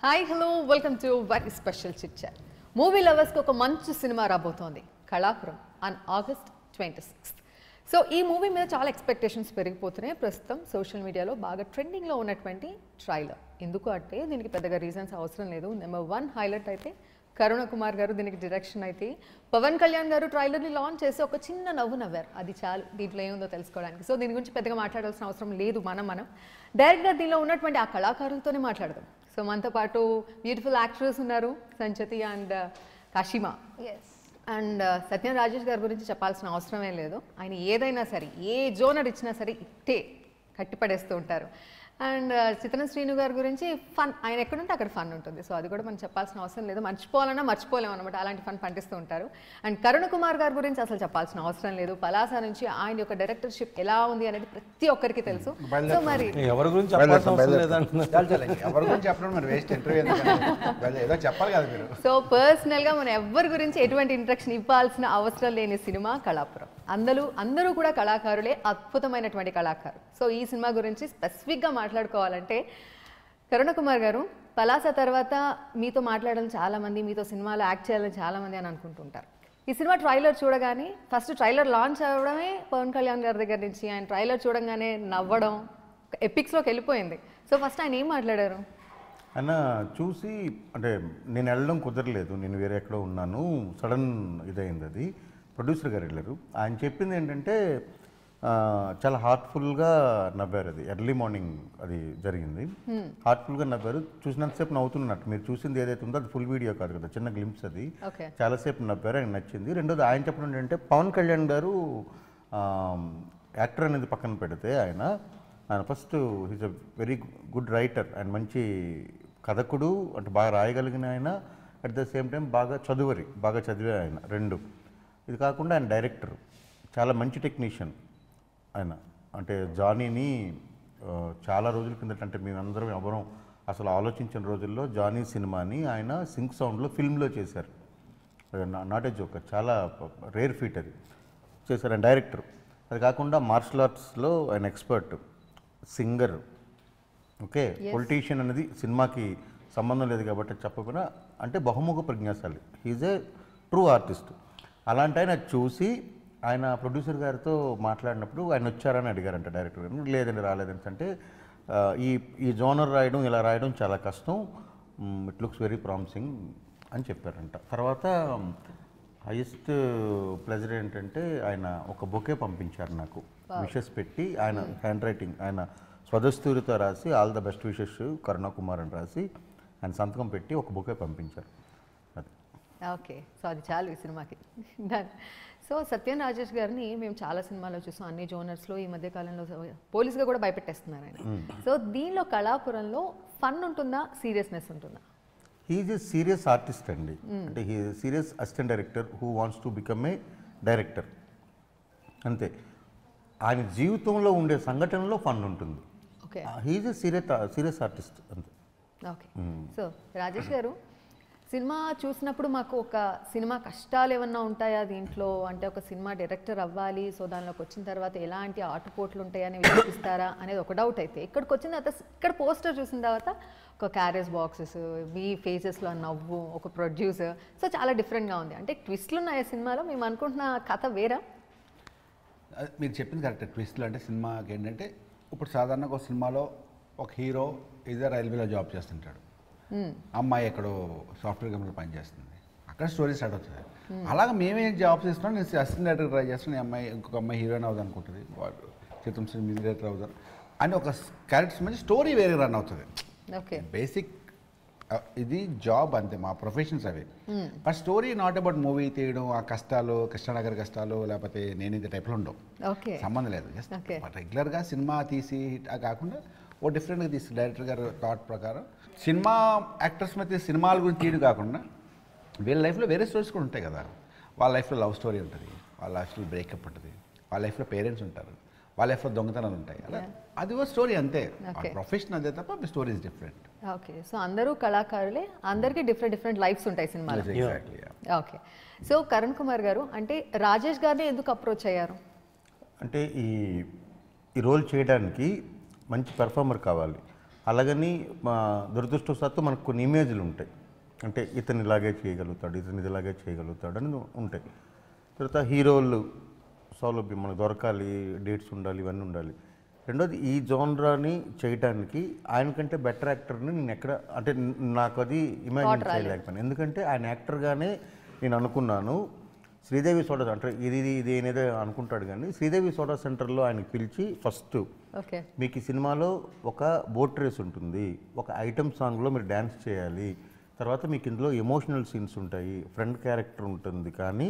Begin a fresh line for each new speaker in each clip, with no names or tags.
Hi hello welcome to very special chitchat movie లవర్స్కి ఒక మంచి సినిమా రాబోతోంది Kalapuram on August twenty sixth so ఈ మూవీ మీద చాలా ఎక్స్పెక్టేషన్స్ పెరిగిపోతున్నాయి ప్రస్తుతం సోషల్ మీడియాలో బాగా ట్రెండింగ్లో ఉన్నటువంటి ట్రైలర్ ఎందుకు అంటే దీనికి పెద్దగా రీజన్స్ అవసరం లేదు నెంబర్ వన్ హైలైట్ అయితే కరుణ కుమార్ గారు దీనికి డైరెక్షన్ అయితే పవన్ కళ్యాణ్ గారు ట్రైలర్ని లాంచ్ చేసి ఒక చిన్న నవ్వు నవ్వారు అది చాలు దీంట్లో ఏముందో తెలుసుకోవడానికి సో దీని గురించి పెద్దగా మాట్లాడాల్సిన అవసరం లేదు మనం మనం డైరెక్ట్గా దీనిలో ఉన్నటువంటి ఆ కళాకారులతోనే మాట్లాడదాం సో మనతో పాటు బ్యూటిఫుల్ యాక్ట్రెస్ ఉన్నారు Sanchita and Kashima
yes
and Satyam Rajesh గారి గురించి చెప్పాల్సిన అవసరమే లేదు ఆయన ఏదైనా సరే ఏ జోనర్ ఇచ్చినా సరే ఇట్టే కట్టిపడేస్తూ ఉంటారు అండ్ చిత్రం శ్రీను గారి గురించి ఫన్ ఆయన ఎక్కడుంటే అక్కడ ఫన్ ఉంటుంది సో అది కూడా మనం చెప్పాల్సిన అవసరం లేదు మర్చిపోవాలన్నా మర్చిపోలేము అనమాట అలాంటి ఫన్ పండిస్తూ ఉంటారు అండ్ కరుణ కుమార్ గారి గురించి అసలు చెప్పాల్సిన అవసరం లేదు పలాస నుంచి ఆయన యొక్క డైరెక్టర్షిప్ ఎలా ఉంది అనేది ప్రతి ఒక్కరికి తెలుసు సో మరి
ఎవరి గురించి చెప్పాల్సిన అవసరం లేదంటున్నా
చాలు చాలు ఇంక ఎవరి గురించి చెప్పడం మరి వేస్ట్ ఇంటర్వ్యూ ఎందుకంటే ఏదో చెప్పాలి కదా మీరు
సో పర్సనల్గా మనం ఎవరి గురించి ఎటువంటి ఇంట్రక్షన్ ఇవ్వాల్సిన అవసరం లేని సినిమా కళాపురం అందరూ అందరూ కూడా కళాకారులే అద్భుతమైనటువంటి కళాకారు సో ఈ సినిమా గురించి స్పెసిఫిక్గా మాట్లాడుకోవాలంటే కరుణ కుమార్ గారు పలాస తర్వాత మీతో మాట్లాడాలని చాలామంది మీతో సినిమాలో యాక్ట్ చేయాలని చాలామంది అని అనుకుంటుంటారు ఈ సినిమా ట్రైలర్ చూడగానే ఫస్ట్ ట్రైలర్ లాంచ్ అవ్వడమే పవన్ కళ్యాణ్ గారి దగ్గర నుంచి ఆయన ట్రైలర్ చూడగానే నవ్వడం ఎపిక్స్లోకి వెళ్ళిపోయింది సో ఫస్ట్ ఆయన ఏం మాట్లాడారు
అన్న చూసి అంటే నేను వెళ్ళడం కుదరలేదు నేను వేరే ఎక్కడో ఉన్నాను సడన్ ఇదైంది అది ప్రొడ్యూసర్ గారు వెళ్ళారు ఆయన చెప్పింది ఏంటంటే ఆ, చాలా హార్ట్ఫుల్గా నవ్వారు అది ఎర్లీ మార్నింగ్ అది జరిగింది హార్ట్ఫుల్గా నవ్వారు చూసినంతసేపు నవ్వుతున్నట్టు మీరు చూసింది ఏదైతే ఉందో అది ఫుల్ వీడియో కాదు కదా చిన్న గ్లిమ్స్ అది
ఓకే
చాలాసేపు నవ్వారు ఆయన నచ్చింది రెండోది ఆయన చెప్పడం ఏంటంటే పవన్ కళ్యాణ్ గారు యాక్టర్ అనేది పక్కన పెడితే ఆయన ఆయన first he's a very good writer ఆయన మంచి కథకుడు అంటే బాగా రాయగలిగిన ఆయన అట్ ద సేమ్ టైం బాగా చదువరి బాగా చదివే ఆయన రెండు ఇది కాకుండా ఆయన డైరెక్టర్ చాలా మంచి టెక్నీషియన్ ఆయన అంటే జానీని ఆ, చాలా రోజుల కిందట అంటే మేమందరం ఎవరం అసలు ఆలోచించిన రోజుల్లో జానీ సినిమాని ఆయన సింక్ సౌండ్లో ఫిల్మ్లో చేశారు నాట్ ఏ జోకర్ చాలా రేర్ ఫీట్ అది చేశారు ఆయన డైరెక్టర్ అది కాకుండా మార్షల్ ఆర్ట్స్లో ఆయన ఎక్స్పర్ట్ సింగర్ ఓకే పొలిటీషియన్ అనేది సినిమాకి సంబంధం లేదు కాబట్టి చెప్పకుండా అంటే బహుముఖ ప్రజ్ఞాశాలి హీజ్ ఏ ట్రూ ఆర్టిస్ట్ అలాంటి ఆయన చూసి ఆయన ప్రొడ్యూసర్ గారితో మాట్లాడినప్పుడు ఆయన వచ్చారని అడిగారంట డైరెక్టర్ గారు లేదండి రాలేదండి అంటే ఆ, ఈ ఈ జోనర్ రాయడం ఇలా రాయడం చాలా కష్టం ఇట్ లుక్స్ వెరీ ప్రామిసింగ్ అని చెప్పారంట తర్వాత హైయెస్ట్ ప్లెజర్ ఏంటంటే ఆయన ఒక బొకే పంపించారు నాకు విషెస్ పెట్టి ఆయన హ్యాండ్ రైటింగ్ ఆయన స్వదస్తూరితో రాసి all the best wishes Karunakumar అని రాసి ఆయన సంతకం పెట్టి ఒక బొకే పంపించారు అది
ఓకే సో అది చాలు ఈ సినిమాకి డన్ సో సత్యం రాజేష్ గారిని మేము చాలా సినిమాల్లో చూసాం అన్ని జోనర్స్లో ఈ మధ్య కాలంలో పోలీస్గా కూడా భయపెట్టేస్తున్నారు ఆయన సో దీనిలో కళాపురంలో ఫన్ ఉంటుందా సీరియస్నెస్ ఉంటుందా
హీఈ్ ఏ సీరియస్ ఆర్టిస్ట్ అండి అంటే he serious assistant director who wants to become a director అంతే ఆయన జీవితంలో ఉండే సంఘటనలో ఫన్ ఉంటుంది
okay
he's a serious serious artist అంతే
okay so Rajesh garu cinema చూసినప్పుడు మాకు ఒక సినిమా కష్టాలు ఏమన్నా ఉంటాయా దీంట్లో అంటే ఒక సినిమా డైరెక్టర్ అవ్వాలి సో దానిలోకి వచ్చిన తర్వాత ఎలాంటి ఆటుపోట్లు ఉంటాయని చూపిస్తారా అనేది ఒక డౌట్ అయితే ఇక్కడికి వచ్చిన తర్వాత ఇక్కడ పోస్టర్ చూసిన తర్వాత ఒక క్యారేజ్ బాక్సెస్ మీ ఫేసెస్లో నవ్వు ఒక ప్రొడ్యూసర్ సో చాలా డిఫరెంట్గా ఉంది అంటే ట్విస్ట్లు ఉన్నాయి సినిమాలో మేము అనుకుంటున్న కథ వేరా
అది మీరు చెప్పింది కరెక్ట్ ట్విస్ట్లు అంటే సినిమాకి ఏంటంటే ఇప్పుడు సాధారణంగా ఒక సినిమాలో ఒక హీరో ఇదే రైల్వేలో జాబ్ చేస్తుంటాడు అమ్మాయి ఎక్కడో సాఫ్ట్వేర్ కంపెనీలో పనిచేస్తుంది అక్కడ స్టోరీ స్టార్ట్ అవుతుంది అలాగే మేమేం జాబ్స్ ఇస్తున్నాం నేను అసిస్టెంట్ డైరెక్టర్ ట్రై చేస్తున్నాను ఈ అమ్మాయి ఇంకొక అమ్మాయి హీరోయిన్ అవుతుంది అనుకుంటుంది వాడు చిత్రం శ్రీ మ్యూజిక్ డైరెక్టర్ అవుతారు అని ఒక క్యారెక్టర్స్ మధ్య స్టోరీ వేరే రన్ అవుతుంది
ఓకే
బేసిక్ ఇది జాబ్ అంతే మా ప్రొఫెషన్స్ అవి but story not about movie తీయడం ఆ కష్టాలు కృష్ణానగర్ కష్టాలు లేకపోతే నేను ఇంత టైప్లో ఉండవు
ఓకే
సంబంధం లేదు జస్ట్
Okay.
రెగ్యులర్గా సినిమా తీసి hit ఆ కాకుండా ఓ డిఫరెంట్గా తీసి డైరెక్టర్ గారు థాట్ ప్రకారం సినిమా యాక్టర్స్ మధ్య సినిమాల గురించి తీయడం కాకుండా వీళ్ళ లైఫ్లో వేరే స్టోరీస్ కూడా ఉంటాయి కదా వాళ్ళ లైఫ్లో లవ్ స్టోరీ ఉంటుంది వాళ్ళ లైఫ్లో బ్రేకప్ ఉంటుంది వాళ్ళ లైఫ్లో పేరెంట్స్ ఉంటారు వాళ్ళ లైఫ్లో దొంగతనాలు ఉంటాయి అలా అది ఒక స్టోరీ అంతే
Okay.
ప్రొఫెషన్ అదే తప్ప story is different
okay so అందరూ కళాకారులే అందరికీ డిఫరెంట్ డిఫరెంట్ లైఫ్స్ ఉంటాయి సినిమాలో
exactly
okay so Karan Kumar garu అంటే రాజేష్ గారిని ఎందుకు అప్రోచ్ అయ్యారు
అంటే ఈ ఈ రోల్ చేయడానికి మంచి పెర్ఫార్మర్ కావాలి అలాగని మా దురదృష్టవశాత్తు మనకు కొన్ని ఇమేజ్లు ఉంటాయి అంటే ఇతను ఇలాగే చేయగలుగుతాడు ఇతను ఇలాగే చేయగలుగుతాడు అని ఉంటాయి తర్వాత హీరోలు సౌలభ్యం మనకు దొరకాలి డేట్స్ ఉండాలి ఇవన్నీ ఉండాలి రెండోది ఈ జోన్రాని చేయటానికి ఆయనకంటే బెటర్ యాక్టర్ని నేను ఎక్కడ అంటే న- నాకు అది ఇమాజిన్ చేయలేకపోయాను ఎందుకంటే ఆయన యాక్టర్గానే నేను అనుకున్నాను శ్రీదేవి సోడా అంటే ఇది ఇది ఇది అనేది అనుకుంటాడు కానీ శ్రీదేవి సోడా సెంటర్లో ఆయనకి పిలిచి ఫస్ట్
ఓకే
మీకు ఈ సినిమాలో ఒక బోట్ రేస్ ఉంటుంది ఒక ఐటమ్ సాంగ్లో మీరు డ్యాన్స్ చేయాలి తర్వాత మీకు ఇందులో ఎమోషనల్ సీన్స్ ఉంటాయి ఫ్రెండ్ క్యారెక్టర్ ఉంటుంది కానీ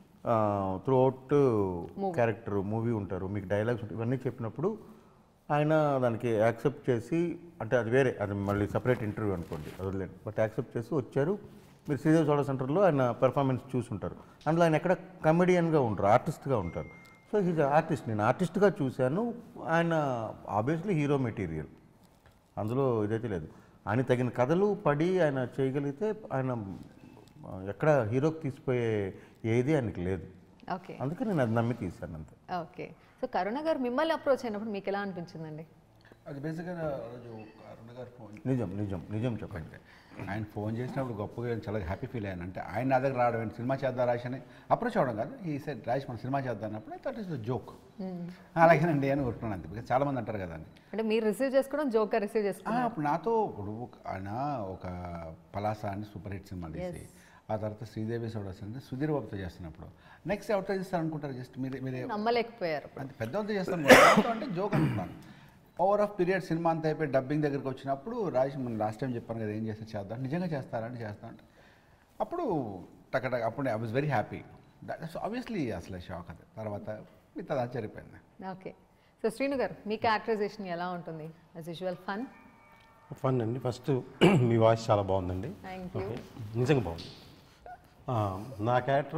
త్రూ అవుట్ క్యారెక్టర్ మూవీ ఉంటారు మీకు డైలాగ్స్ ఉంటాయి ఇవన్నీ చెప్పినప్పుడు ఆయన దానికి యాక్సెప్ట్ చేసి అంటే అది వేరే అది మళ్ళీ సపరేట్ ఇంటర్వ్యూ అనుకోండి అది వదిలేండి బట్ యాక్సెప్ట్ చేసి వచ్చారు మీరు శ్రీదేవి సోడా సెంటర్లో ఆయన పెర్ఫార్మెన్స్ చూసుంటారు అందులో ఆయన ఎక్కడ కమెడియన్గా ఉంటారు ఆర్టిస్ట్గా ఉంటారు సో హీజ్ ఆర్టిస్ట్ నేను ఆర్టిస్ట్గా చూశాను ఆయన ఆబ్వియస్లీ హీరో మెటీరియల్ అందులో ఇదైతే లేదు ఆయన తగిన కథలు పడి ఆయన చేయగలిగితే ఆయన ఆ, ఎక్కడ హీరోకి తీసిపోయే ఏది ఆయనకి లేదు
ఓకే
అందుకే నేను అది నమ్మి తీశాను అంతే
ఓకే సో కరుణ గారు మిమ్మల్ని అప్రోచ్ అయినప్పుడు మీకు ఎలా అనిపించిందండి
అది బేసిక్గా ఆ రోజు అరుణ గారు ఫోన్
నిజం నిజం నిజం చెప్పండి
ఆయన ఫోన్ చేసినప్పుడు గొప్పగా నేను చాలా హ్యాపీ ఫీల్ అయ్యాను అంటే ఆయన నా దగ్గర రావడం ఏంటి, సినిమా చేద్దాం రాజ్ అని అప్రోచ్ అవ్వడం కాదు ఈ సెట్ రాజ్ మన సినిమా చేద్దాం అన్నప్పుడు దట్ ఈస్ ద జోక్ అలాగేనండి అని కొట్టుకున్నాను అంతే బికాజ్ చాలా మంది అంటారు కదా అని
అంటే మీరు రిసీవ్ చేసుకోవడం జోక్గా రిసీవ్
ఆ,
చేసుకున్నారు
అప్పుడు నాతో ఇప్పుడు ఒక- ఆయన ఒక పలాస అని సూపర్ హిట్ సినిమా తీసి ఆ తర్వాత శ్రీదేవి సోడస్ అంటే సుధీర్ బాబుతో చేస్తున్నప్పుడు నెక్స్ట్ ఎవరితో చేస్తారు అనుకుంటారు జస్ట్ మీరే మీరే
నమ్మలేకపోయారు
అంతే పెద్దవాళ్ళతో చేస్తాను కూడా. నాతో అంటే జోక్ అనుకున్నాను ఓవర్ ఆఫ్ పీరియడ్ సినిమా అంతా అయిపోయి డబ్బింగ్ దగ్గరికి వచ్చినప్పుడు రాజ్ మనం లాస్ట్ టైం చెప్పాను కదా ఏం చేస్తే చేద్దాం నిజంగా చేస్తారంటే చేస్తా అంటే అప్పుడు టకటక అప్పుడు I was very happy that's obviously అసలు షాక్ అది తర్వాత మిగతా ఆశ్చర్యపోయింది
ఓకే సో శ్రీను గారు మీ క్యారెక్టరైజేషన్ ఎలా ఉంటుంది యాజ్ యూజువల్ ఫన్
ఫన్ అండి ఫస్ట్ మీ వాయిస్ చాలా బాగుందండి
థ్యాంక్ యూ
ఓకే నిజంగా బాగుంది ఆ, నా క్యారెక్టర్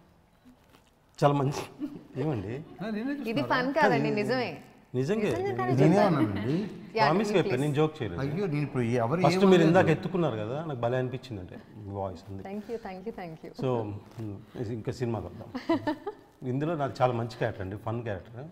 చాలా మంచి ఏమండి
ఇది ఫన్ కాదండి నిజమే
నిజంగా
నేనే అన్నానండి
ప్రామిస్ చెప్పాను నేను జోక్ చేయలేదు
అయ్యో నేను ఇప్పుడు ఎవరు
ఫస్ట్ మీరు ఇందాక ఎత్తుకున్నారు కదా నాకు భలే అనిపించింది అంటే మీ వాయిస్ ఉంది
thank you thank you thank you
so hmm, ఇంకా సినిమాకి వద్దాం ఇందులో నాకు చాలా మంచి క్యారెక్టర్ అండి ఫన్ క్యారెక్టర్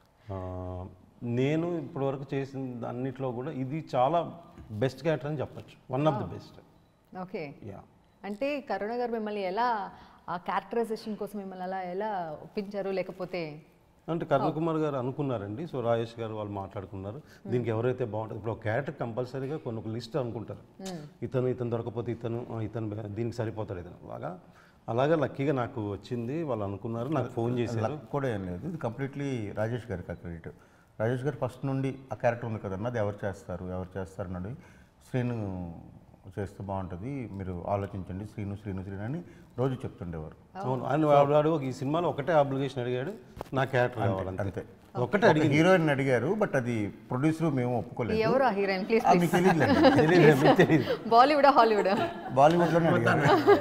నేను ఇప్పటివరకు చేసిన అన్నిట్లో కూడా ఇది చాలా బెస్ట్ క్యారెక్టర్ అని చెప్పచ్చు one of the best
okay
yeah
అంటే కరుణ గారు మిమ్మల్ని ఎలా ఆ క్యారెక్టరైజేషన్ కోసం మిమ్మల్ని అలా ఎలా ఒప్పించారు లేకపోతే
అంటే కరుణ కుమార్ గారు అనుకున్నారండి సో రాజేష్ గారు వాళ్ళు మాట్లాడుకున్నారు దీనికి ఎవరైతే బాగుంటుంది ఇప్పుడు ఒక క్యారెక్టర్ కంపల్సరీగా కొన్ని ఒక లిస్ట్ అనుకుంటారు ఇతను ఇతను దొరకపోతే ఇతను ఆ, ఇతను బె- దీనికి సరిపోతాడు ఇతను అలాగా అలాగా లక్కీగా నాకు వచ్చింది వాళ్ళు అనుకున్నారు నాకు ఫోన్ చేశారు
లక్ కూడా ఏం లేదు ఇది కంప్లీట్లీ రాజేష్ గారికి ఆ క్రెడిట్ రాజేష్ గారు ఫస్ట్ నుండి ఆ క్యారెక్టర్ ఉంది కదన్న అది ఎవరు చేస్తారు ఎవరు చేస్తారు అన్నది శ్రీను చేస్తే బాగుంటుంది మీరు ఆలోచించండి శ్రీను శ్రీను శ్రీను అని రోజు చెప్తుండేవారు
అవును ఆయన వాడు వాడు ఈ సినిమాలో ఒకటే అబ్లిగేషన్ అడిగాడు నా క్యారెక్టర్ కావాలంతే
అంతే
ఒకటే అడిగింది
హీరోయిన్ అడిగారు బట్ అది ప్రొడ్యూసర్ మేము ఒప్పుకోలేదు
ఎవరు ఆ హీరోయిన్ ప్లీజ్
ఆ, మీకు తెలియదులేండి
తెలియదు మీకు తెలియదు
బాలీవుడా హాలీవుడా
బాలీవుడ్లోనే అడిగారు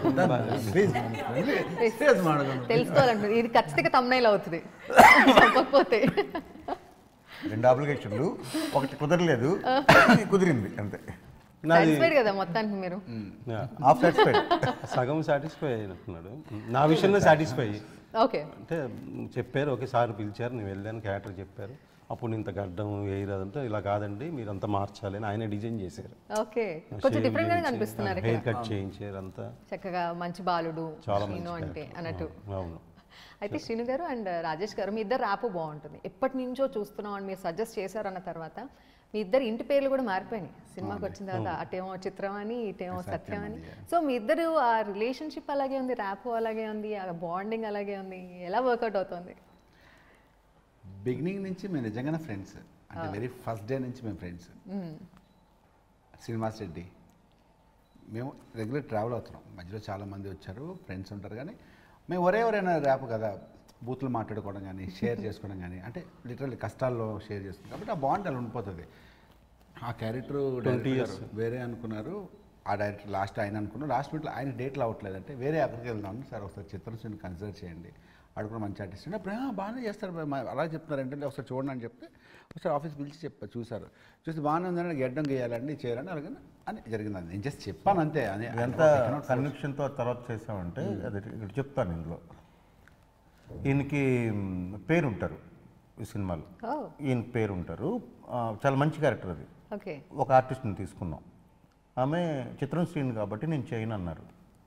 తెలుసుకోవాలంటుంది ఇది ఖచ్చితంగా తమ్నైల్ అవుతుంది చెప్పకపోతే
రెండు అప్లికేషన్లు ఒకటి కుదరలేదు ఇది కుదిరింది అంతే
నాది
సాటిస్ఫైడ్ కదా మొత్తానికి మీరు
యా.
ఆఫ్ సాటిస్ఫైడ్
సగం సాటిస్ఫై అయినట్టున్నాడు నా విషయంలో సాటిస్ఫై
ఓకే
అంటే చెప్పారు ఓకే సార్ పిలిచారు నేను వెళ్ళాను క్యారెక్టర్ చెప్పారు అప్పుడు ఇంత గడ్డం వేయరాదంటే ఇలా కాదండి మీరు అంతా మార్చాలి అని ఆయన డిజైన్ చేశారు
ఓకే కొంచెం డిఫరెంట్ గానే కనిపిస్తున్నారు ఇక్కడ
హెయిర్ కట్ చేయించారు అంతా
చక్కగా మంచి బాలుడు
చాలా
శ్రీను
మంచి
అంటే
character.
అన్నట్టు
అవును
అయితే శ్రీను గారు అండ్ రాజేష్ గారు మీ ఇద్దరు ర్యాప్ బాగుంటుంది ఎప్పటి నుంచో చూస్తున్నాం అని మీరు సజెస్ట్ చేశారన్న తర్వాత మీ ఇద్దరు ఇంటి పేర్లు కూడా మారిపోయినాయి సినిమాకి వచ్చిన తర్వాత అటేమో చిత్రం అని ఇటేమో సత్యం అని సో మీ ఇద్దరు ఆ రిలేషన్షిప్ అలాగే ఉంది ర్యాప్ అలాగే ఉంది ఆ బాండింగ్ అలాగే ఉంది ఎలా వర్కౌట్ అవుతుంది
బిగినింగ్ నుంచి మేము నిజంగానే ఫ్రెండ్స్ అంటే వెరీ ఫస్ట్ డే నుంచి మేము ఫ్రెండ్స్ శ్రీనివాస్ రెడ్డి మేము రెగ్యులర్ ట్రావెల్ అవుతున్నాం మధ్యలో చాలా మంది వచ్చారు ఫ్రెండ్స్ ఉంటారు కానీ మేము ఒరే ఎవరైనా ర్యాప్ కదా బూతులు మాట్లాడుకోవడం కానీ షేర్ చేసుకోవడం కానీ అంటే లిటరల్లీ కష్టాల్లో షేర్ చేసుకుంటాం కాబట్టి ఆ బాండ్ అలా ఉండిపోతుంది ఆ క్యారెక్టర్ వేరే అనుకున్నారు ఆ డైరెక్టర్ లాస్ట్ ఆయన అనుకున్నారు లాస్ట్ మినిట్లో ఆయన డేట్లు అవ్వట్లేదు అంటే వేరే అక్కడికి వెళ్దాం సార్ ఒకసారి చిత్రసేని కన్సిడర్ చేయండి ఆడు కూడా మంచి ఆర్టిస్ట్ అంటే అప్పుడు "ఆ, బాగానే చేస్తారు బా- మా- అలా చెప్తున్నారంటే ఒకసారి చూడండి అని చెప్తే ఒకసారి ఆఫీస్ పిలిచి చెప్ప చూసారు చూసి బాగానే ఉందని గెడ్డం గీయాలండి చేయాలని అలాగే అని జరిగింది అది నేను జస్ట్ చెప్పాను అంతే అని
ఎంత కన్విక్షన్తో తర్వాత చేసామంటే అది ఇక్కడ చెప్తాను ఇందులో ఈయనకి మ్, పేరు ఉంటారు ఈ సినిమాలో
ఓ
ఈయన పేరు ఉంటారు ఆ, చాలా మంచి క్యారెక్టర్ అది
ఓకే
ఒక ఆర్టిస్ట్ని తీసుకున్నాం ఆమె చిత్రం శ్రీని కాబట్టి నేను చేయను అన్నారు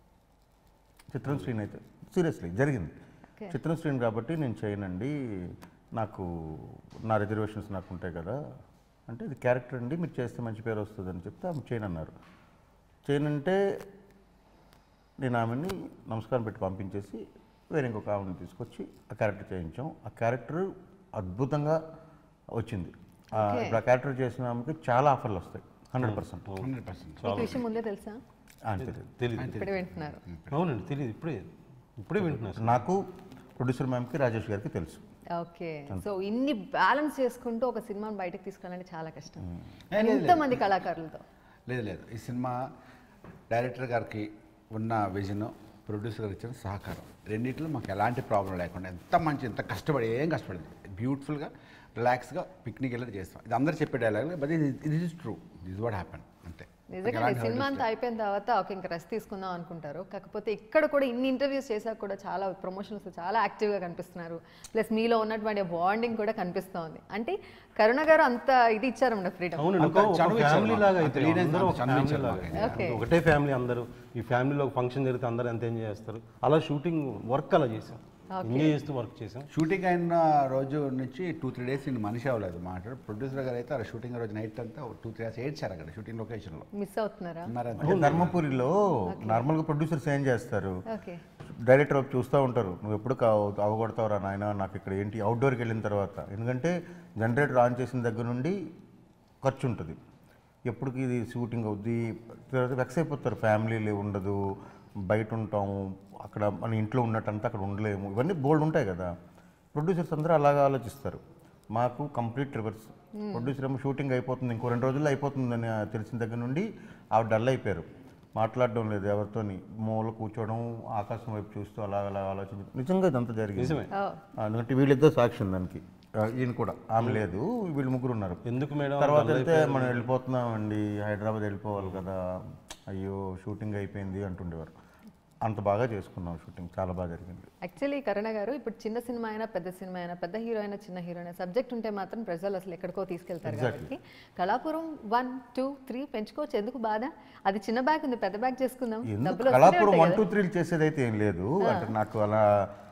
చిత్రం శ్రీని అయితే సీరియస్లీ జరిగింది
Okay.
చిత్రం శ్రీని కాబట్టి నేను చేయనండి నాకు నా రిజర్వేషన్స్ నాకు ఉంటాయి కదా అంటే ఇది క్యారెక్టర్ అండి మీరు చేస్తే మంచి పేరు వస్తుంది అని చెప్తే ఆమె చేయను అన్నారు చేయనంటే నేను ఆమెని నమస్కారం పెట్టి పంపించేసి వేరే ఇంకొక ఆమెను తీసుకొచ్చి ఆ క్యారెక్టర్ చేయించాం ఆ క్యారెక్టర్ అద్భుతంగా వచ్చింది ఆ,
Okay.
ఇప్పుడు ఆ క్యారెక్టర్ చేసిన ఆమెకి చాలా ఆఫర్లు వస్తాయి హండ్రెడ్ పర్సెంట్
హండ్రెడ్ పర్సెంట్
మీకు విషయం ముందే తెలుసా
అంతే
తెలియదు
ఇప్పుడే వింటున్నారు
అవునండి తెలియదు ఇప్పుడే ఇప్పుడే వింటున్నారు
నాకు ప్రొడ్యూసర్ మ్యామ్కి రాజేష్ గారికి తెలుసు
ఓకే సో ఇన్ని బ్యాలెన్స్ చేసుకుంటూ ఒక సినిమాని బయటకు తీసుకురావాలంటే చాలా కష్టం
ఏ, లేదు,
ఎంతమంది కళాకారులతో
లేదు లేదు ఈ సినిమా డైరెక్టర్ గారికి ఉన్న విజన్ ప్రొడ్యూసర్ గారికి ఇచ్చిన సహకారం రెండింటిలో మాకు ఎలాంటి ప్రాబ్లం లేకుండా ఎంత మంచి ఎంత కష్టపడి ఏం కష్టపడింది బ్యూటిఫుల్గా రిలాక్స్గా పిక్నిక్ వెళ్ళి చేస్తాం ఇది అందరూ చెప్పే డైలాగ్ బట్ ఇది ఇది is true this what happen అంతే
నిజంగా
ఎలాంటి
సినిమా
hurdles
అంతా అయిపోయిన తర్వాత ఒక ఇంకా రెస్ట్ తీసుకుందాం అనుకుంటారు కాకపోతే ఇక్కడ కూడా ఇన్ని ఇంటర్వ్యూస్ చేశాక కూడా చాలా ప్రమోషన్స్ చాలా యాక్టివ్గా కనిపిస్తున్నారు ప్లస్ మీలో ఉన్నటువంటి బాండింగ్ కూడా కనిపిస్తోంది అంటే కరుణ గారు అంత ఇది ఇచ్చారన్నమాట ఫ్రీడమ్
అవునండి ఒక-
అంత
ఒక
చనువు ఇచ్చారు
ఫ్యామిలీ
మాకు.
లాగా
అంత
అయితే
leaders
అందరూ
అంత
ఒక
చనువు
ఫ్యామిలీ
ఇచ్చారు
లాగా
మాకు.
Okay.
ఒకటే ఫ్యామిలీ అందరూ ఈ ఫ్యామిలీలో ఒక ఫంక్షన్ జరిగితే అందరూ ఎంత ఎంజాయ్ చేస్తారు అలా షూటింగ్ వర్క్ అలా చేసాం ఎంజాయ్ చేస్తూ వర్క్ చేసాం
షూటింగ్ అయిన రోజు నుంచి టూ త్రీ డేస్ నేను మనిషి అవ్వలేదు మాట ప్రొడ్యూసర్ గారు అయితే ఆ షూటింగ్ రోజు నైట్ అంతా టూ త్రీ డేస్ ఏడ్చారు అక్కడ షూటింగ్ లొకేషన్లో
మిస్ అవుతున్నారా
మరి
అంటే ధర్మపురిలో నార్మల్గా ప్రొడ్యూసర్స్ ఏం చేస్తారు
ఓకే
డైరెక్టర్ వైపు చూస్తూ ఉంటారు నువ్వు ఎప్పుడు కావ- అవగొడతావురా నాయన నాకు ఇక్కడ ఏంటి అవుట్డోర్కి వెళ్ళిన తర్వాత ఎందుకంటే జనరేటర్ ఆన్ చేసిన దగ్గర నుండి ఖర్చు ఉంటుంది ఎప్పటికి ఇది షూటింగ్ అవుద్ది తర్వాత వెక్స్ అయిపోతారు ఫ్యామిలీ ఉండదు బయట ఉంటాము అక్కడ మన ఇంట్లో ఉన్నట్టంతా అక్కడ ఉండలేము ఇవన్నీ బోల్డ్ ఉంటాయి కదా ప్రొడ్యూసర్స్ అందరూ అలాగా ఆలోచిస్తారు మాకు కంప్లీట్ రివర్స్ ప్రొడ్యూసర్ ఏమో షూటింగ్ అయిపోతుంది ఇంకో రెండు రోజుల్లో అయిపోతుందని తెలిసిన దగ్గర నుండి ఆవిడ డల్ అయిపోయారు మాట్లాడడం లేదు ఎవరితోని మూల కూర్చోవడం ఆకాశం వైపు చూస్తూ అలా అలా ఆలోచించడం నిజంగా ఇదంతా జరిగింది
నిజమే
ఓ
ఎందుకంటే వీళ్ళిద్దరు సాక్ష్యం దానికి ఆ, ఈయన కూడా ఆమె లేదు వీళ్ళు ముగ్గురు ఉన్నారు
ఎందుకు మేడం
తర్వాత
dull
వెళ్తే మనం వెళ్ళిపోతున్నాం అండి హైదరాబాద్ వెళ్ళిపోవాలి కదా అయ్యో షూటింగ్ అయిపోయింది అంటుండేవారు అంత బాగా చేసుకున్నాం షూటింగ్ చాలా బాగా జరిగింది
యాక్చువల్లీ కరుణ గారు ఇప్పుడు చిన్న సినిమా అయినా పెద్ద సినిమా అయినా పెద్ద హీరో అయినా చిన్న హీరో అయినా సబ్జెక్ట్ ఉంటే మాత్రం ప్రజలు అసలు ఎక్కడికో తీసుకెళ్తారు కాబట్టి కళాపురం వన్ టూ త్రీ పెంచుకోవచ్చు ఎందుకు బాధ అది చిన్న బ్యాగ్ ఉంది పెద్ద బ్యాగ్ చేసుకుందాం
ఎందుకు
డబ్బులు
కళాపురం
వస్తూనే
వన్
ఉంటాయి
టూ త్రీలు చేసేదైతే ఏం లేదు అంటే నాకు అలా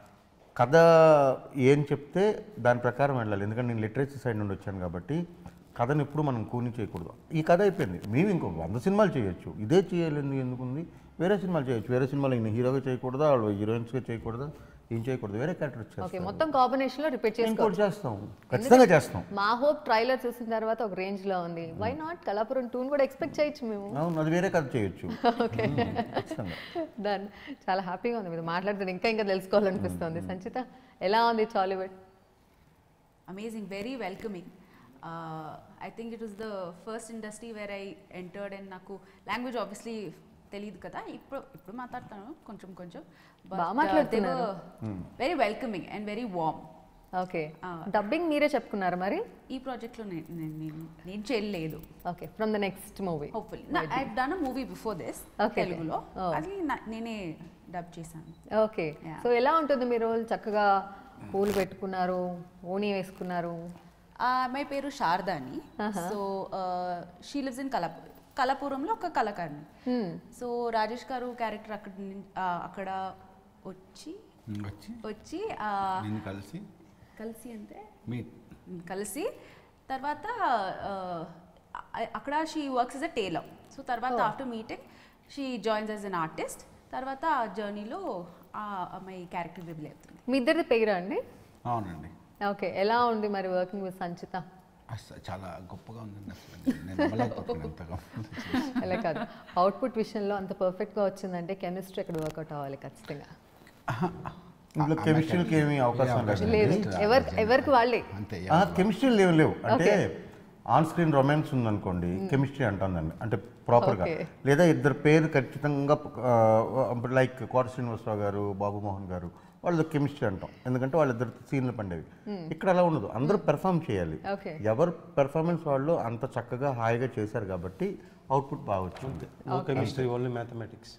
కథ ఏం చెప్తే దాని ప్రకారం వెళ్ళాలి ఎందుకంటే నేను లిటరేచర్ సైడ్ నుండి వచ్చాను కాబట్టి కథను ఎప్పుడు మనం కూని చేయకూడదు ఈ కథ అయిపోయింది మేము ఇంకో వంద సినిమాలు చేయొచ్చు ఇదే చేయాలి ఎందుకుంది వేరే సినిమాలు చేయొచ్చు వేరే సినిమాలు ఈయన హీరోగా చేయకూడదా వాళ్ళు హీరోయిన్స్గా చేయకూడదా ఏం చేయకూడదు వేరే క్యారెక్టర్
ఓకే
వచ్చేస్తాం
మొత్తం కాంబినేషన్ లో రిపీట్ చేసుకోవచ్చు
ఇంకోటి చేస్తాం ఖచ్చితంగా చేస్తాం
మా హోప్ ట్రైలర్ చూసిన తర్వాత ఒక రేంజ్ లో ఉంది వై నాట్ కళాపురం టూన్ కూడా ఎక్స్పెక్ట్ చేయొచ్చు మేము
అవును అది వేరే కథ చేయొచ్చు
ఓకే
ఖచ్చితంగా
డన్ చాలా హ్యాపీగా ఉంది మీరు మాట్లాడుతుంటే ఇంకా ఇంకా తెలుసుకోవాలనిపిస్తుంది సంచిత ఎలా ఉంది Tollywood
amazing, very welcoming. Uh, I think it was the first industry where I entered and నాకు లాంగ్వేజ్ ఆబ్వియస్లీ తెలియదు కదా ఇప్పుడు ఇప్పుడు మాట్లాడతాను కొంచెం కొంచెం
బాగా మాట్లాడుతున్నారు.
Very welcoming and very warm
okay
Ah.
Dubbing మీరే చెప్పుకున్నారు మరి
ఈ ప్రాజెక్ట్లో నేను నేను నేను చేయలేదు
okay from the next movie
hopefully I done a movie before this
Okay.
తెలుగులో
Oh.
అది నా- నేనే డబ్ చేశాను
ఓకే
Yeah.
సో ఎలా ఉంటుంది మీరు చక్కగా పూలు పెట్టుకున్నారు ఓణి వేసుకున్నారు
ఆ అమ్మాయి పేరు శారద అని సో షీ లివ్స్ ఇన్ కలప కలపురంలో ఒక కళాకారిణి
Hmm.
సో రాజేష్ గారు క్యారెక్టర్ అక్కడ నిన్- ఆ, అక్కడ వచ్చి
వచ్చి
వచ్చి ఆ,
నిన్ను కలిసి
కలిసి అంటే
మీట్
కలిసి తర్వాత ఆ, అ- అక్కడ she works as a tailor so తర్వాత after meeting she joins as an artist తర్వాత ఆ జర్నీలో ఆ అమ్మాయి క్యారెక్టర్ రివీల్ అవుతుంది
మీ ఇద్దరిది పేరా అండి
అవునండి
ఓకే ఎలా ఉంది మరి వర్కింగ్ విత్ సంచిత
అసలు చాలా గొప్పగా ఉందండి అసలు నేను నమ్మలేకపోతున్నాను అంతగా
అలా కాదు అవుట్పుట్ విషయంలో అంత పర్ఫెక్ట్గా వచ్చిందంటే కెమిస్ట్రీ అక్కడ వర్కౌట్ అవ్వాలి ఖచ్చితంగా
ఇందులో కెమిస్ట్రీకి ఏమీ అవకాశం లేదు
లేదు ఎవరి ఎవరికి వాళ్ళే
అంతే
కెమిస్ట్రీ లేవు లేవు అంటే ఆన్ స్క్రీన్ రొమాన్స్ ఉందనుకోండి కెమిస్ట్రీ అంటాం దాన్ని అంటే ప్రాపర్గా
Okay.
లేదా ఇద్దరు పేరు ఖచ్చితంగా లైక్ కోట శ్రీనివాసరావు గారు బాబు మోహన్ గారు వాళ్ళది కెమిస్ట్రీ అంటాం ఎందుకంటే వాళ్ళిద్దరు సీన్లు పండేవి ఇక్కడ అలా ఉండదు అందరూ పెర్ఫామ్ చేయాలి
Okay.
ఎవరు పెర్ఫార్మెన్స్ వాళ్ళు అంత చక్కగా హాయిగా చేశారు కాబట్టి అవుట్పుట్ బాగా వచ్చింది
నో కెమిస్ట్రీ ఓన్లీ మ్యాథమెటిక్స్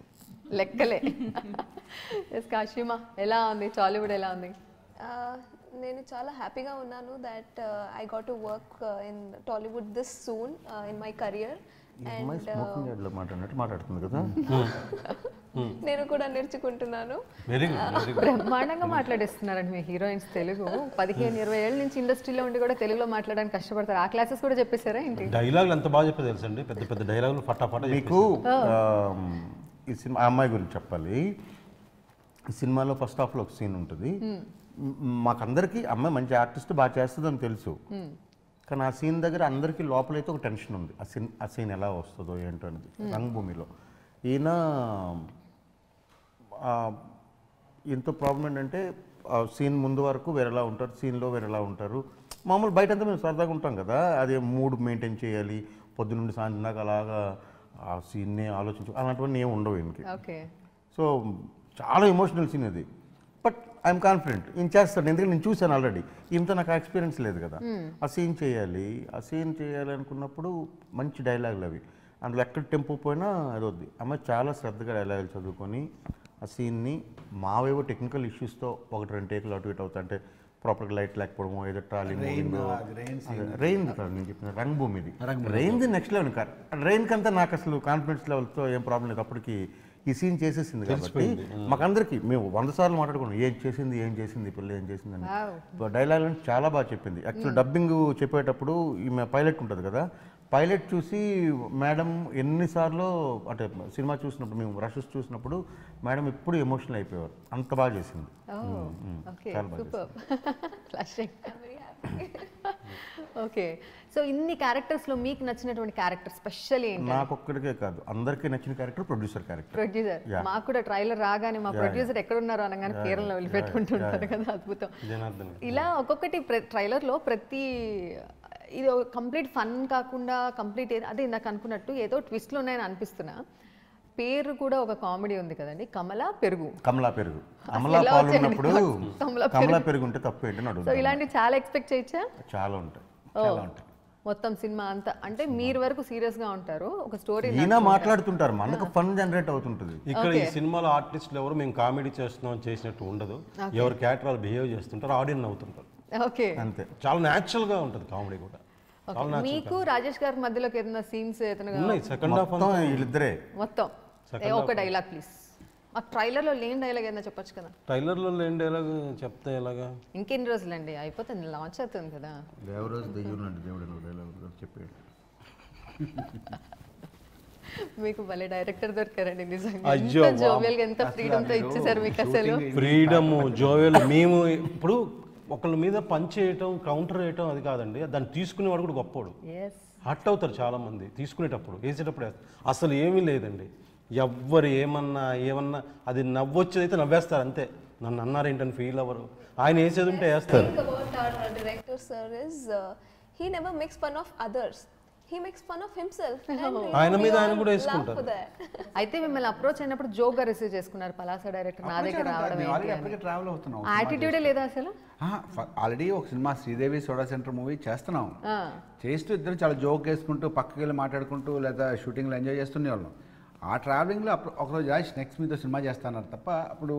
లెక్కలే ఎస్ కాశీమా ఎలా ఉంది టాలీవుడ్ ఎలా ఉంది
ఆ, నేను చాలా హ్యాపీగా ఉన్నాను that I got to work in Tollywood this soon in my career
అమ్మాయి
అండ్
స్మోకింగ్ యార్డ్లో మాట్లాడినట్టు మాట్లాడుతుంది కదా
నేను కూడా నేర్చుకుంటున్నాను
వెరీ గుడ్ వెరీ గుడ్
బ్రహ్మాండంగా మాట్లాడేస్తున్నారండి మీ హీరోయిన్స్ తెలుగు పదిహేను ఇరవై ఏళ్ళ నుంచి ఇండస్ట్రీలో ఉండి కూడా తెలుగులో మాట్లాడడానికి కష్టపడతారు ఆ క్లాసెస్ కూడా చెప్పేశారా ఏంటి
డైలాగులు ఎంత బాగా చెప్పేది తెలుసండి పెద్ద పెద్ద డైలాగులు ఫటాఫట
మీకు ఆమ్, ఈ సినిమా ఆ అమ్మాయి గురించి చెప్పాలి ఈ సినిమాలో ఫస్ట్ హాఫ్లో ఒక సీన్ ఉంటుంది మ్, మాకందరికీ అమ్మాయి మంచి ఆర్టిస్ట్ బాగా చేస్తుందని తెలుసు కానీ ఆ సీన్ దగ్గర అందరికీ లోపలైతే ఒక టెన్షన్ ఉంది ఆ సీన్ ఆ సీన్ ఎలా వస్తుందో ఏంటో అనేది రంగభూమిలో ఈయన ఆ, ఎంతో ప్రాబ్లం ఏంటంటే ఆ సీన్ ముందు వరకు వేరేలా ఉంటారు సీన్లో వేరేలా ఉంటారు మామూలు బయట అంతా మేము సరదాగా ఉంటాం కదా అదే మూడ్ మెయింటైన్ చేయాలి పొద్దునుండి సాయంత్రం దాకా అలాగా ఆ సీన్నే ఆలోచించు అలాంటివన్నీ ఏమి ఉండవు ఈయనకి
ఓకే
సో చాలా ఎమోషనల్ సీన్ అది బట్ ఐఎమ్ కాన్ఫిడెంట్ ఈయన చేస్తాను ఎందుకంటే నేను చూశాను ఆల్రెడీ ఈయనతో నాకు ఎక్స్పీరియన్స్ లేదు కదా ఆ సీన్ చేయాలి ఆ సీన్ చేయాలి అనుకున్నప్పుడు మంచి డైలాగులు అవి అందులో ఎక్కడ టెంపో పోయినా అది వద్ది అమ్మ చాలా శ్రద్ధగా డైలాగులు చదువుకొని ఆ సీన్ని మావేవో టెక్నికల్ ఇష్యూస్తో ఒకటి రెండు టేకులు అటు ఇటు అవుతా అంటే ప్రాపర్గా లైట్ లేకపోవడమో ఏదో ట్రాలీ రెయిన్ కాదు నేను చెప్పిన రంగభూమిది రెయిన్ది నెక్స్ట్ లెవెల్ కాదు రెయిన్కి అంతా నాకు అసలు కాన్ఫిడెన్స్ లెవెల్తో ఏం ప్రాబ్లం లేదు అప్పటికి ఈ సీన్ చేసేసింది కాబట్టి మాకందరికి మేము వంద సార్లు మాట్లాడుకున్నాం ఏం చేసింది ఏం చేసింది ఈ పిల్ల ఏం చేసింది అని డైలాగ్ చాలా బాగా చెప్పింది యాక్చువల్ డబ్బింగ్ చెప్పేటప్పుడు ఈమె పైలట్ ఉంటుంది కదా పైలట్ చూసి మేడం ఎన్నిసార్లు అంటే సినిమా చూసినప్పుడు మేము రషెస్ చూసినప్పుడు మేడం ఎప్పుడు ఎమోషనల్ అయిపోయేవారు అంత బాగా చేసింది
ఓకే
చాలా బాగా
సూపర్ ఫ్లాషింగ్ ఓకే సో ఇన్ని characters లో మీకు నచ్చినటువంటి క్యారెక్టర్ స్పెషల్ ఏంటి
నాకు ఒక్కడికే కాదు అందరికీ నచ్చిన character producer character
producer
Yeah.
మాకు కూడా ట్రైలర్ రాగానే మా ప్రొడ్యూసర్ ఎక్కడున్నారో అనగానే కేరళలో వదిలిపెట్టుకుంటుంటారు కదా అద్భుతం
జనార్దన్
ఇలా ఒక్కొక్కటి ట్రైలర్లో ప్రతి ఇది కంప్లీట్ ఫన్ కాకుండా కంప్లీట్ అదే ఇందాక అనుకున్నట్టు ఏదో ట్విస్ట్లు ఉన్నాయని అనిపిస్తున్నా పేరు కూడా ఒక కామెడీ ఉంది కదండి కమల పెరుగు
కమలా పెరుగు అమలా
ఎలా
పాలు
వచ్చాయండి
ఉన్నప్పుడు
కమలా
కమలా పెరుగు ఉంటే తప్పు ఏంటని
సో
అడుగుతాను
ఇలాంటివి చాలా ఎక్స్పెక్ట్ చేయొచ్చా
చాలా ఉంటాయి
ఓ, మొత్తం సినిమా అంతా అంటే మీరు వరకు సీరియస్ గా ఉంటారు ఒక స్టోరీ
ఈయన మాట్లాడుతుంటారు మనకు ఫన్ జనరేట్ అవుతుంటుంది
ఇక్కడ ఈ సినిమాలో ఆర్టిస్టులు ఎవరు మేము కామెడీ చేస్తున్నాం అని చేసినట్టు ఉండదు ఎవరి క్యారెక్టర్ వాళ్ళు బిహేవ్ చేస్తుంటారు ఆడియన్ అవుతుంటారు
ఓకే
అంతే
చాలా న్యాచురల్ గా ఉంటుంది కామెడీ కూడా చాలా
మీకు రాజేష్ గారి మధ్యలోకి ఏదైనా సీన్స్ ఏదైనా
ఉన్నాయి సెకండ్ హాఫ్
మొత్తం వీళ్ళిద్దరే
మొత్తం ఏ ఒక డైలాగ్ ప్లీజ్ ఆ ట్రైలర్లో లేని డైలాగ్ ఏదైనా చెప్పొచ్చు కదా
ట్రైలర్లో లేని డైలాగ్ చెప్తే ఎలాగా
ఇంకెన్ని రోజులండి అయిపోతుంది లాంచ్ అవుతుంది కదా
దేవరాజు దెయ్యం లాంటి దేవుడు నువ్వు డైలాగ్ చెప్పాడు
మీకు భలే డైరెక్టర్ దొరికారండి నిజంగా
అయ్యో,
ఎంత జోవియల్ ఎంత ఫ్రీడమ్ తో ఇచ్చేసారు మీకు అసలు
ఫ్రీడమ్ జోవెల్ మేము ఇప్పుడు ఒకళ్ళ మీద పంచ్ చేయటం కౌంటర్ చేయటం అది కాదండి దాన్ని తీసుకునేవాడు కూడా గొప్పోడు
ఎస్
హట్ అవుతారు చాలా మంది తీసుకునేటప్పుడు వేసేటప్పుడు వేస్తారు. అసలు ఏమీ లేదండి ఎవ్వరు ఏమన్నా ఏమన్నా అది నవ్వొచ్చేది అయితే నవ్వేస్తారు అంతే నన్ను అన్నారేంటని ఫీల్ అవ్వరు ఆయన వేసేది ఉంటే వేస్తారు
think about our uh, director sir is uh, he never makes fun of others. He makes fun of himself. And, you know,
ఆయన
we
మీద ఆయన
all
కూడా
laugh
వేసుకుంటారు.
for that.
అయితే మిమ్మల్ని అప్రోచ్ అయినప్పుడు జోక్ గా రిసీవ్ చేసుకున్నారు పలాస డైరెక్టర్ నా దగ్గర రావడం ఏంటి అని
అప్పటికే ట్రావెల్ అవుతున్నాం
యాటిట్యూడే లేదా అసలు
ఆల్రెడీ ఒక cinema Sridevi soda centre movie చేస్తున్నాం
ఆ,
చేస్తూ ఇద్దరు చాలా జోక్ వేసుకుంటూ పక్కకి వెళ్ళి మాట్లాడుకుంటూ లేదా షూటింగ్లో ఎంజాయ్ చేస్తుండే వాళ్ళం ఆ ట్రావెలింగ్లో అప్పుడు ఒకరోజు రాజ్ నెక్స్ట్ మీతో సినిమా చేస్తాన్నారు తప్ప అప్పుడు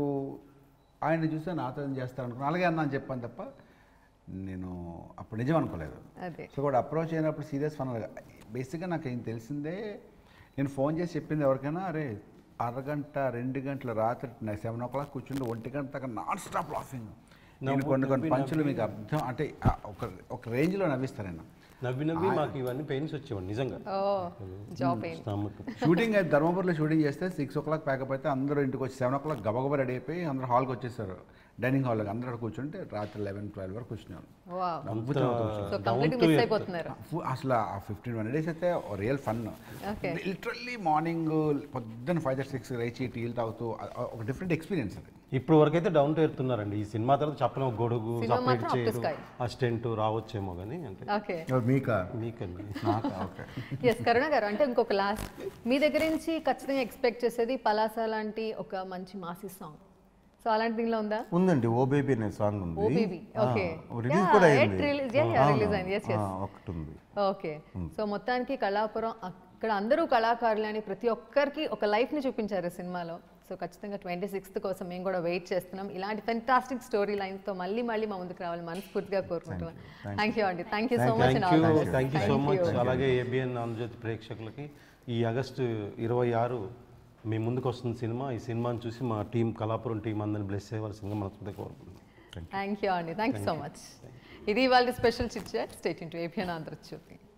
ఆయన చూస్తే నాతో ఏం చేస్తారు అనుకున్నా అలాగే అన్నా అని చెప్పాను తప్ప నేను అప్పుడు నిజం అనుకోలేదు
అదే
సో కూడా అప్రోచ్ అయినప్పుడు సీరియస్ ఫన్ బేసిక్గా నాకు ఏం తెలిసిందే నేను ఫోన్ చేసి చెప్పింది ఎవరికైనా అరే అరగంట రెండు గంటల రాత్రి సెవెన్ ఓ క్లాక్ కూర్చుంటే ఒంటి గంట దాకా నాన్ స్టాప్ లాఫింగ్ నేను కొన్ని కొన్ని పంచులు మీకు అర్థం అంటే ఆ ఒక ఒక రేంజ్లో నవ్విస్తారు ఆయన
నవ్వి నవ్వి మాకు ఇవన్నీ పెయిన్స్ వచ్చేవాడు నిజంగా
ఓ జాబ్ ఏంటి
స్టమక్
షూటింగ్ అయితే ధర్మపురిలో షూటింగ్ చేస్తే సిక్స్ ఓ క్లాక్ ప్యాకప్ అయితే అందరూ ఇంటికి వచ్చి సెవెన్ ఓ క్లాక్ గబగబా రెడీ అయిపోయి అందరూ హాల్కి వచ్చేసారు డైనింగ్ హాల్ అందరూ అక్కడ కూర్చుంటే రాత్రి లెవెన్ ట్వెల్వ్ వరకు కూర్చున్నాను
wow so
down
complete
to
miss అయిపోతున్నారు
ఫు- అసలు ఆ ఫిఫ్టీన్ వన్ డేస్ అయితే real fun
Okay.
Literally morning పొద్దున్న ఫైవ్ థర్టీ సిక్స్ రైచి టీలు తాగుతూ ఆ- ఆ ఒక డిఫరెంట్ ఎక్స్పీరియన్స్ అది
ఇప్పుడు వరకు అయితే డౌన్ టు ఎడుతున్నారండి ఈ సినిమా తర్వాత చెప్పడం ఒక గొడుగు
సినిమా
సపరేట్
మాత్రం up to
చేయరు
sky.
అసిస్టెంట్ రావచ్చేమో కానీ అంటే
ఓకే
మీకా
మీకండి
నాకా ఓకే
ఎస్ కరుణ గారు అంటే ఇంకొక లాస్ట్ మీ దగ్గర నుంచి ఖచ్చితంగా ఎక్స్పెక్ట్ చేసేది పలాస లాంటి ఒక మంచి మాసి సాంగ్ సో అలాంటి దీనిలో ఉందా
ఉందండి ఓ బేబీ అనే సాంగ్ ఉంది
oh baby, okay.
Release
Yeah,
కూడా
it
అయింది
release- yeah, yeah,
ఆ,
release అయింది, yes, yes.
ఆ, ఒకటి ఉంది
ఓకే సో మొత్తానికి కళాపురం అక్కడ అందరూ కళాకారులని ప్రతి ఒక్కరికి ఒక లైఫ్ ని చూపించారు ఈ సినిమాలో సో ఖచ్చితంగా ట్వంటీ సిక్స్త్ కోసం మేము కూడా వెయిట్ చేస్తున్నాం ఇలాంటి ఫెంటాస్టిక్ స్టోరీ లైన్స్తో మళ్ళీ మళ్ళీ మా ముందుకు రావాలి మనస్ఫూర్తిగా కోరుకుంటున్నాం థ్యాంక్ యూ అండి thank you so much
thank you thank you so much అలాగే ఏబిఎన్ ఆంధ్రజ్యోతి ప్రేక్షకులకి ఈ ఆగస్టు ఇరవై ఆరు మీ ముందుకు వస్తున్న సినిమా ఈ సినిమాని చూసి మా టీం కళాపురం టీం అందరిని బ్లెస్ చేయవలసిందిగా మనస్ఫూర్తిగా కోరుకుంటున్నాం
థ్యాంక్ యూ అండి థ్యాంక్ యూ సో మచ్ ఇది వాళ్ళ special chit chat state into ABN Andhra Jyothi